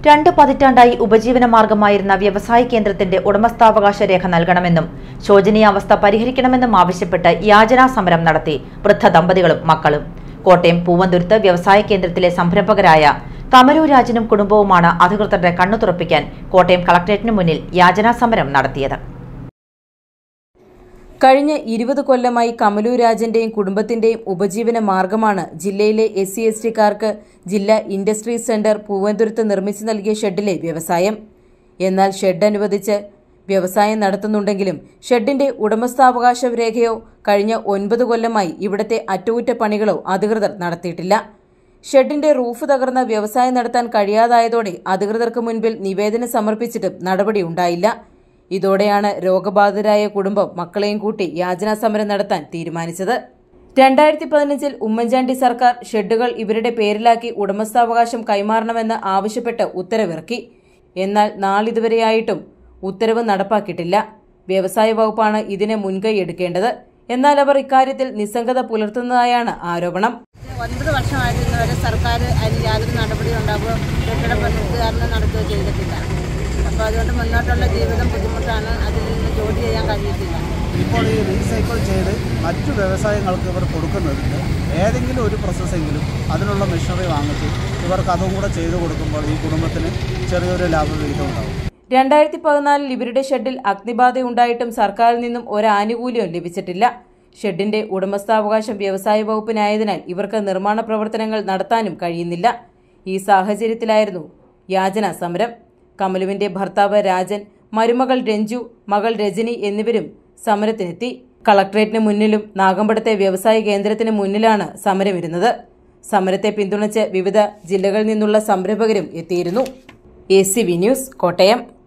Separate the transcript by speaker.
Speaker 1: രണ്ട് പതിറ്റാണ്ടായി ഉപജീവന മാർഗമായിരുന്ന വ്യവസായ കേന്ദ്രത്തിന്റെ ഉടമസ്ഥാവകാശ രേഖ നൽകണമെന്നും ശോചനീയാവസ്ഥ പരിഹരിക്കണമെന്നും ആവശ്യപ്പെട്ട് യാചനാ സമരം നടത്തി വൃദ്ധ ദമ്പതികളും മക്കളും കോട്ടയം പൂവന്തുരുത്ത് വ്യവസായ കേന്ദ്രത്തിലെ സംരംഭകരായ കമലു രാജനും കുടുംബവുമാണ് അധികൃതരുടെ കണ്ണു തുറപ്പിക്കാൻ കോട്ടയം കളക്ടറേറ്റിന് മുന്നിൽ യാചനാ സമരം നടത്തിയത്
Speaker 2: കഴിഞ്ഞ ഇരുപത് കൊല്ലമായി കമലു രാജന്റെയും കുടുംബത്തിന്റെയും ഉപജീവന മാർഗമാണ് ജില്ലയിലെ എസ് സി എസ് ടിക്കാർക്ക് ജില്ലാ ഇൻഡസ്ട്രി സെന്റർ പൂവന്തുരുത്ത് നിർമ്മിച്ചു നൽകിയ ഷെഡിലെ വ്യവസായം എന്നാൽ ഷെഡ് അനുവദിച്ച് വ്യവസായം നടത്തുന്നുണ്ടെങ്കിലും ഷെഡിന്റെ ഉടമസ്ഥാവകാശ രേഖയോ കഴിഞ്ഞ ഒൻപത് കൊല്ലമായി ഇവിടത്തെ അറ്റകുറ്റപ്പണികളോ അധികൃതർ നടത്തിയിട്ടില്ല ഷെഡിന്റെ റൂഫ് തകർന്ന വ്യവസായം നടത്താൻ കഴിയാതായതോടെ അധികൃതർക്ക് മുൻപിൽ നിവേദനം സമർപ്പിച്ചിട്ടും നടപടിയുണ്ടായില്ല ഇതോടെയാണ് രോഗബാധിതരായ കുടുംബം മക്കളെയും കൂട്ടി യാചനാ സമരം നടത്താൻ തീരുമാനിച്ചത് രണ്ടായിരത്തി പതിനഞ്ചിൽ ഉമ്മൻചാണ്ടി സർക്കാർ ഷെഡുകൾ ഇവരുടെ പേരിലാക്കി ഉടമസ്ഥാവകാശം കൈമാറണമെന്ന് ആവശ്യപ്പെട്ട് ഉത്തരവിറക്കി എന്നാൽ നാളിതുവരെയായിട്ടും ഉത്തരവ് നടപ്പാക്കിയിട്ടില്ല വ്യവസായ വകുപ്പാണ് ഇതിന് മുൻകൈ എടുക്കേണ്ടത് എന്നാൽ അവർ ഇക്കാര്യത്തിൽ നിസ്സംഗത പുലർത്തുന്നതായാണ് ആരോപണം
Speaker 3: ഒൻപത് വർഷമായിട്ട് ഇന്ന് വരെ സർക്കാർ അതിന് യാതൊരു നടപടിയും ഉണ്ടാകുകയോ കെട്ടിട പണിക്കാരനെ നടത്തുകയോ ചെയ്തിട്ടില്ല അപ്പോൾ അതുകൊണ്ട് മുന്നോട്ടുള്ള ജീവിതം ബുദ്ധിമുട്ടാണ് അതിൽ നിന്ന് ജോലി ചെയ്യാൻ കഴിയത്തില്ല
Speaker 4: ഇപ്പോൾ ഈ റീസൈക്കിൾ ചെയ്ത് മറ്റു വ്യവസായങ്ങൾക്ക് ഇവർ കൊടുക്കുന്നതിന് ഏതെങ്കിലും ഒരു പ്രോസസ്സെങ്കിലും അതിനുള്ള മെഷീനറി വാങ്ങിച്ച് ഇവർക്ക് അതും കൂടെ ചെയ്തു കൊടുക്കുമ്പോൾ ഈ കുടുംബത്തിന് ചെറിയൊരു ലാഭവിഹിതം ഉണ്ടാവും
Speaker 2: രണ്ടായിരത്തി പതിനാലിൽ ഇവരുടെ ഷെഡിൽ അഗ്നിബാധയുണ്ടായിട്ടും സർക്കാരിൽ നിന്നും ഒരാനുകൂല്യവും ലഭിച്ചിട്ടില്ല ഷെഡിന്റെ ഉടമസ്ഥാവകാശം വ്യവസായ വകുപ്പിനായതിനാൽ ഇവർക്ക് നിർമ്മാണ പ്രവർത്തനങ്ങൾ നടത്താനും കഴിയുന്നില്ല ഈ സാഹചര്യത്തിലായിരുന്നു യാചനാ സമരം കമലുവിന്റെ ഭർത്താവ് രാജൻ മരുമകൾ രഞ്ജു മകൾ രജനി എന്നിവരും സമരത്തിനെത്തി കളക്ട്രേറ്റിന് മുന്നിലും നാഗമ്പടത്തെ വ്യവസായ കേന്ദ്രത്തിന് മുന്നിലാണ് സമരമിരുന്നത് സമരത്തെ പിന്തുണച്ച് വിവിധ ജില്ലകളിൽ നിന്നുള്ള സംരംഭകരും എത്തിയിരുന്നു A C V news Kottayam